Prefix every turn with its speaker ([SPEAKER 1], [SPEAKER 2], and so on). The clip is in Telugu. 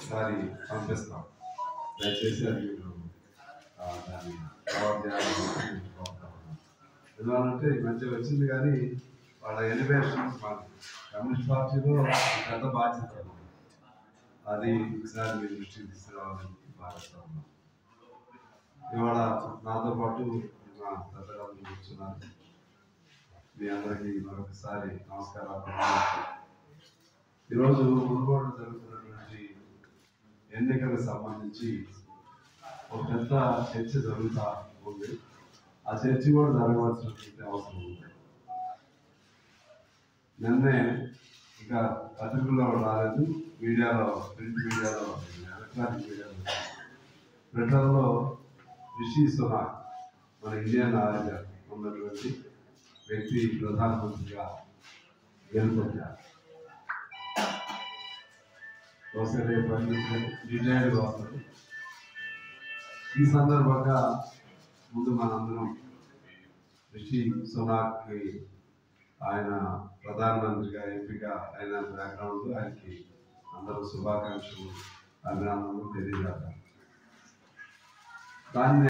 [SPEAKER 1] ఒకసారి పంపిస్తాం దయచేసి అది మీరు ఆ, దాన్ని కవర్ చేయాలని నేను కోరుతా ఉన్నాను. ఎందువల్లంటే ఈ మధ్య వచ్చింది కానీ వాళ్ళ ఎలివేషన్ మన కమ్యూనిస్ట్ పార్టీలో పెద్ద బాధ్యత ఉంది. అది ఒకసారి మీరు దృష్టికి తీసుకురావాలని భావిస్తా ఉన్నాను ఇవాళ నాతో పాటు మా పెద్దలందరూ కూర్చున్నారు మీ అందరికీ మరొకసారి నమస్కారాలు ఈరోజు మునుగోడు జరుగుతున్నటువంటి ఎన్నికలకు సంబంధించి ఒక పెద్ద చర్చ జరుగుతా ఉంది ఆ చర్చ కూడా జరగవలసినటువంటి అవసరం ఉంది నిన్నే ఇంకా పత్రికల్లో రాలేదు మీడియాలో ప్రింట్ మీడియాలో ఎలక్ట్రానిక్ మీడియాలో బ్రిటన్లో రిషి సునాక్ మన ఇండియన్ ఆరిజన్ ఉన్నటువంటి వ్యక్తి ప్రధానమంత్రిగా గెలుపొందారు బహుశా రేపు రిటైర్డ్ వస్తారు ఈ సందర్భంగా ముందు మనందరం రిషి సునాక్కి ఆయన ప్రధానమంత్రిగా ఎంపిక అయిన బ్యాక్గ్రౌండ్ ఆయనకి అందరూ శుభాకాంక్షలు అభినందనలు తెలియజేస్తారు దాన్ని